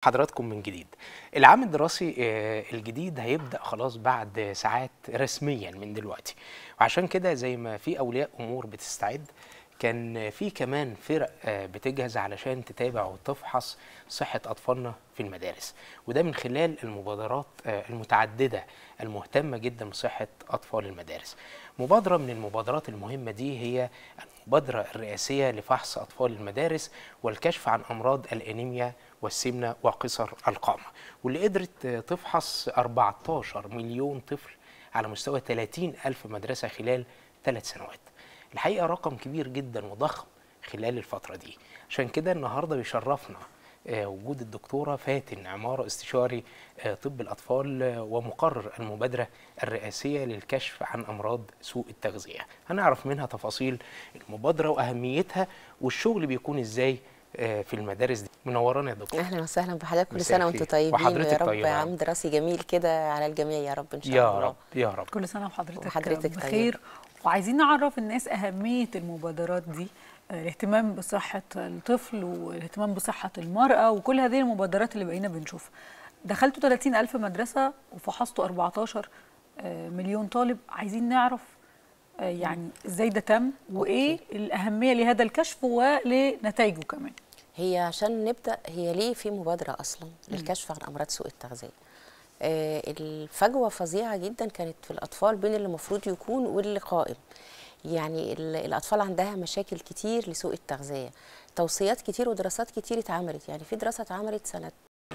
حضراتكم من جديد العام الدراسي آه، الجديد هيبدأ خلاص بعد ساعات رسميا من دلوقتي وعشان كده زي ما في أولياء أمور بتستعد كان في كمان فرق آه، بتجهز علشان تتابع وتفحص صحة أطفالنا في المدارس وده من خلال المبادرات آه، المتعددة المهتمة جدا بصحة أطفال المدارس مبادرة من المبادرات المهمة دي هي المبادرة الرئاسية لفحص أطفال المدارس والكشف عن أمراض الأنيميا والسمنة وقصر القامة واللي قدرت آه، تفحص 14 مليون طفل على مستوى 30 ألف مدرسة خلال ثلاث سنوات الحقيقة رقم كبير جدا وضخم خلال الفترة دي عشان كده النهاردة بيشرفنا آه، وجود الدكتورة فاتن عمارة استشاري آه، طب الأطفال آه، ومقرر المبادرة الرئاسية للكشف عن أمراض سوء التغذية هنعرف منها تفاصيل المبادرة وأهميتها والشغل بيكون إزاي آه، في المدارس دي منورانا يا دكتور اهلا وسهلا بحضرتك كل مساء سنه وانتم الخير. طيبين وحضرتك ويا رب طيبة يا رب. عام دراسي جميل كده على الجميع يا رب ان شاء يا الله رب يا رب كل سنه وحضرتك وحضرتك بخير وعايزين نعرف الناس اهميه المبادرات دي آه، الاهتمام بصحه الطفل والاهتمام بصحه المراه وكل هذه المبادرات اللي بقينا بنشوفها دخلتوا 30 ألف مدرسة وفحصتوا 14 آه، مليون طالب عايزين نعرف آه، يعني ازاي ده تم وايه الأهمية لهذا الكشف ولنتائجه كمان هي عشان نبدا هي ليه في مبادره اصلا للكشف عن امراض سوء التغذيه آه الفجوه فظيعه جدا كانت في الاطفال بين اللي المفروض يكون واللي قائم يعني ال- الاطفال عندها مشاكل كتير لسوء التغذيه توصيات كتير ودراسات كتير اتعملت يعني في دراسه اتعملت سنه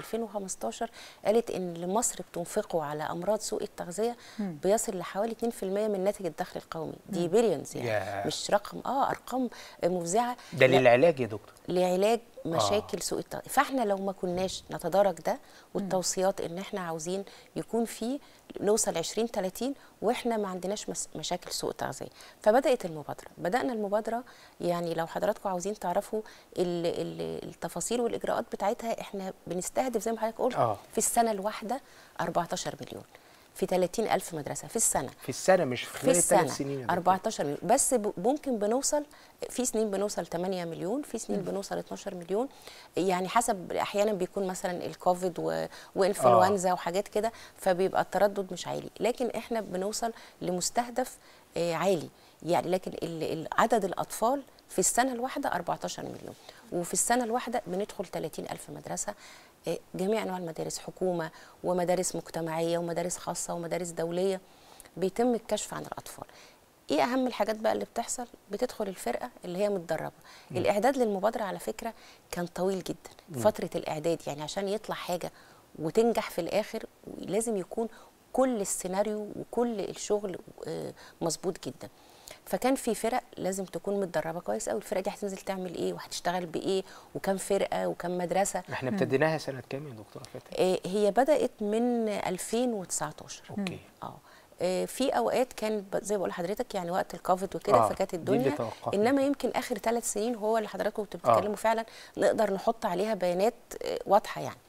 2015 قالت ان اللي مصر بتنفقه على امراض سوء التغذيه بيصل لحوالي 2% من ناتج الدخل القومي دي بليونز يعني ياه. مش رقم اه ارقام مفزعه ده لا، للعلاج يا دكتور لعلاج مشاكل آه. سوء التغذيه فاحنا لو ما كناش نتدارك ده والتوصيات ان احنا عاوزين يكون في نوصل 20 30 واحنا ما عندناش مس- مشاكل سوء تغذيه فبدات المبادره بدانا المبادره يعني لو حضراتكم عاوزين تعرفوا ال ال التفاصيل والاجراءات بتاعتها احنا بنستهدف زي ما حضرتك قلت آه. في السنه الواحده 14 مليون في 30 ألف مدرسة في السنة في السنة مش في في خلال الثلاث السنة سنين يا دكتور. 14 مليون بس ب- ممكن بنوصل في سنين بنوصل 8 مليون في سنين بنوصل 12 مليون يعني حسب احيانا بيكون مثلا الكوفيد و... وانفلونزا وحاجات كده فبيبقى التردد مش عالي لكن احنا بنوصل لمستهدف آه، عالي يعني لكن ال- ال- عدد الاطفال في السنه الواحده 14 مليون وفي السنه الواحده بندخل 30 الف مدرسه آه، جميع انواع المدارس حكومه ومدارس مجتمعيه ومدارس خاصه ومدارس دوليه بيتم الكشف عن الاطفال ايه اهم الحاجات بقى اللي بتحصل بتدخل الفرقه اللي هي متدربه الاعداد للمبادره على فكره كان طويل جدا فتره الاعداد يعني عشان يطلع حاجه وتنجح في الاخر لازم يكون كل السيناريو وكل الشغل آه، مظبوط جدا فكان في فرق لازم تكون متدربه كويس قوي الفرقه دي هتنزل تعمل ايه وهتشتغل بايه وكم فرقه وكم مدرسه احنا ابتديناها سنة كام يا دكتورة فاتن؟ آه، هي بدات من 2019 اوكي اه آه، في اوقات كان ب- زي ما بقول لحضرتك يعني وقت الكوفيد وكده آه، فكانت دي اللي الدنيا توقفنا. انما يمكن اخر ثلاث سنين هو اللي حضراتكم كنتوا بتتكلموا فعلا نقدر نحط عليها بيانات آه، واضحه يعني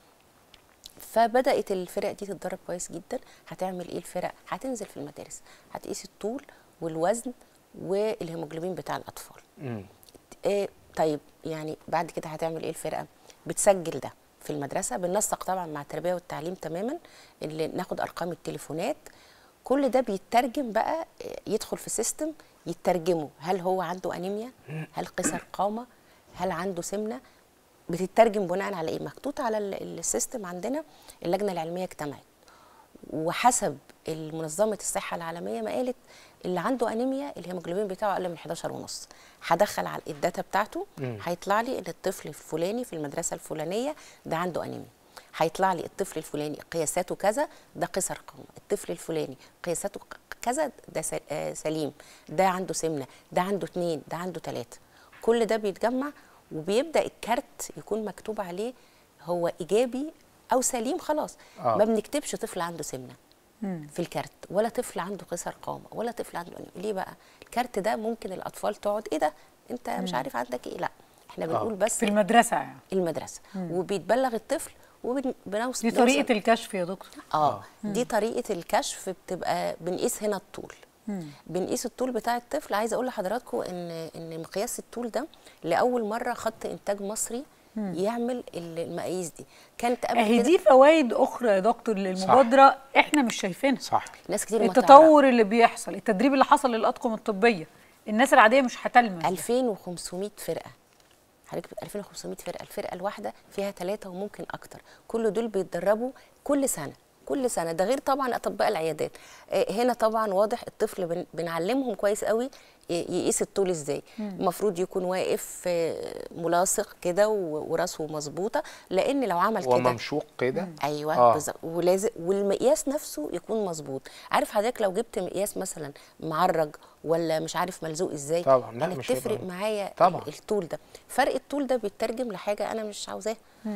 فبدات الفرق دي تتدرب كويس جدا هتعمل ايه الفرق هتنزل في المدارس هتقيس الطول والوزن والهيموجلوبين بتاع الاطفال مم. إيه طيب يعني بعد كده هتعمل ايه الفرقه بتسجل ده في المدرسه بننسق طبعا مع التربيه والتعليم تماما اللي ناخد ارقام التليفونات كل ده بيترجم بقى إيه، يدخل في سيستم يترجمه هل هو عنده انيميا هل قصر قامه هل عنده سمنه بتترجم بناء على ايه محطوط على ال- السيستم عندنا اللجنه العلميه اجتمعت وحسب منظمه الصحه العالميه ما قالت اللي عنده انيميا الهيموجلوبين بتاعه اقل من 11 ونص هدخل على الداتا بتاعته مم. هيطلع لي ان الطفل الفلاني في المدرسه الفلانيه ده عنده انيميا هيطلع لي الطفل الفلاني قياساته كذا ده قصر قامه الطفل الفلاني قياساته ك- كذا ده س- آه سليم ده عنده سمنه ده عنده اتنين ده عنده تلاته كل ده بيتجمع وبيبدا الكارت يكون مكتوب عليه هو ايجابي او سليم خلاص آه. ما بنكتبش طفل عنده سمنه في الكارت ولا طفل عنده قصر قامه ولا طفل عنده أنيميا. ليه بقى الكارت ده ممكن الاطفال تقعد ايه ده انت مش عارف عندك ايه لا احنا بنقول بس في المدرسة يعني المدرسه وبيتبلغ الطفل وبنوصل دي طريقة الكشف يا دكتور اه دي طريقه الكشف بتبقى بنقيس هنا الطول بنقيس الطول بتاع الطفل عايزه اقول لحضراتكم ان ان مقياس الطول ده لاول مره خط انتاج مصري يعمل ال- المقاييس دي كانت قبل اهي كده دي فوائد اخرى يا دكتور للمبادره احنا مش شايفينها صح ناس كتير ما تعرف. التطور اللي بيحصل التدريب اللي حصل للاطقم الطبيه الناس العاديه مش هتلمس ده. 2500 فرقه حضرتك 2500 فرقه الفرقه الواحده فيها ثلاثه وممكن اكتر كل دول بيتدربوا كل سنه كل سنه ده غير طبعا اطباء العيادات آه، هنا طبعا واضح الطفل بن- بنعلمهم كويس قوي ي- يقيس الطول ازاي المفروض يكون واقف آه، ملاصق كده و- وراسه مظبوطه لان لو عمل كده وممشوق كده ايوه آه. آه. بالظبط ولازم والمقياس نفسه يكون مظبوط عارف حضرتك لو جبت مقياس مثلا معرج ولا مش عارف ملزوق ازاي طبعاً، لا، كانت مش تفرق هيبقى- معايا طبعاً. الطول ده فرق الطول ده بيترجم لحاجه انا مش عاوزاها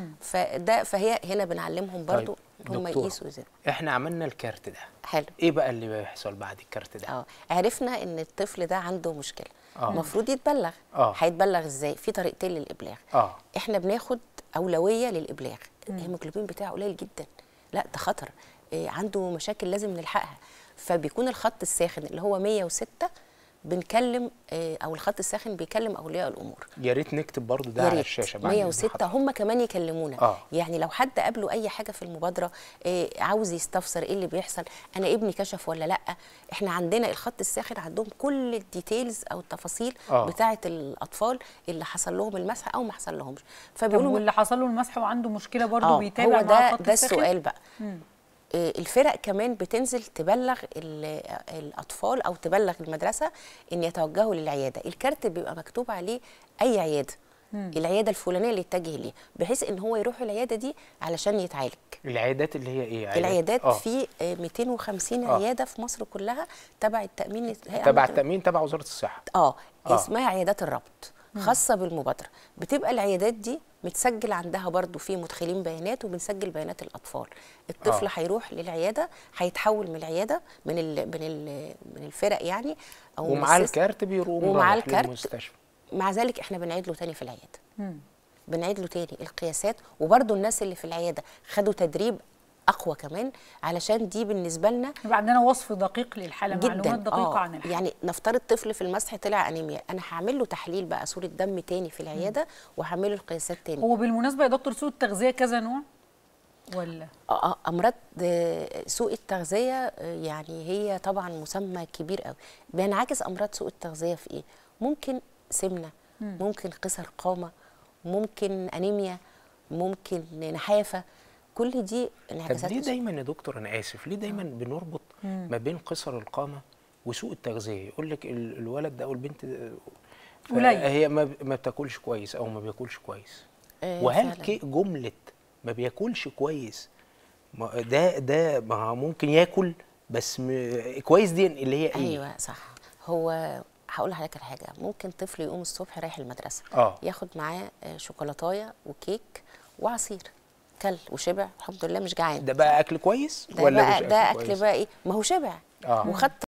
فده فهي هنا بنعلمهم برضو طيب، هم دكتورة، يقيسوا ازاي احنا عملنا الكارت ده حلو ايه بقى اللي بيحصل بعد الكارت ده اه عرفنا ان الطفل ده عنده مشكله آه. المفروض يتبلغ آه. هيتبلغ ازاي في طريقتين للابلاغ اه احنا بناخد اولويه للابلاغ الهيموجلوبين بتاعه قليل جدا لا ده خطر إيه عنده مشاكل لازم نلحقها فبيكون الخط الساخن اللي هو 106 بنكلم إيه او الخط الساخن بيكلم اولياء الامور يا ريت نكتب برضو ده يا على ريت. الشاشه بعد إذن 106 حضرتك. هم كمان يكلمونا آه. يعني لو حد قابله اي حاجه في المبادره إيه عاوز يستفسر ايه اللي بيحصل انا ابني كشف ولا لا احنا عندنا الخط الساخن عندهم كل الديتيلز او التفاصيل آه. بتاعه الاطفال اللي حصل لهم المسح او ما حصل لهمش طب فبيقولوا واللي حصل له المسح وعنده مشكله برضه اه بيتابع هو مع ده الخط ده الساخن؟ السؤال بقى آه، الفرق كمان بتنزل تبلغ ال- الاطفال او تبلغ المدرسه ان يتوجهوا للعياده الكارت بيبقى مكتوب عليه اي عياده العياده الفلانيه اللي يتجه ليها بحيث ان هو يروح العياده دي علشان يتعالج العيادات اللي هي ايه عيادات؟ العيادات آه. في آه، 250 آه. عياده في مصر كلها تبع التامين الهيئة تبع المصرية. التامين تبع وزاره الصحه اه آه. اسمها عيادات الربط خاصه بالمبادره بتبقى العيادات دي متسجل عندها برضو في مدخلين بيانات وبنسجل بيانات الاطفال الطفل آه. هيروح للعياده هيتحول من العياده من ال من ال من الفرق يعني او من ومعاه السيستم. الكارت بيقوم ومعاه رايح الكارت. للمستشفى مع ذلك احنا بنعيد له تاني في العياده بنعيد له تاني القياسات وبرضو الناس اللي في العياده خدوا تدريب اقوى كمان علشان دي بالنسبه لنا يبقى عندنا وصف دقيق للحاله جدا معلومات دقيقه آه. عن الحاله يعني نفترض طفل في المسح طلع انيميا انا هعمل له تحليل بقى صوره دم تاني في العياده وهعمل له القياسات تاني هو بالمناسبه يا دكتور سوء التغذيه كذا نوع ولا آه، آه، امراض آه، سوء التغذيه آه، يعني هي طبعا مسمى كبير قوي بينعكس امراض سوء التغذيه في ايه ممكن سمنه ممكن قصر قامه ممكن انيميا ممكن نحافه كل دي طب انعكاسات ليه سوء- دايما يا دكتور انا اسف ليه دايما بنربط ما بين قصر القامه وسوء التغذيه يقول لك ال- الولد ده او البنت ده- قليل. هي ما ب- ما بتاكلش كويس او ما بياكلش كويس آه، وهل فعلاً. كي جمله ما بياكلش كويس ما ده ده ما هو ممكن ياكل بس م... كويس دي اللي هي ايه ايوه صح هو هقول لحضرتك على حاجه ممكن طفل يقوم الصبح رايح المدرسه اه ياخد معاه آه، شوكولاتايه وكيك وعصير كل وشبع الحمد لله مش جعان ده بقى اكل كويس ده ولا بقى مش ده كويس؟ اكل بقى ايه ما هو شبع آه. وخد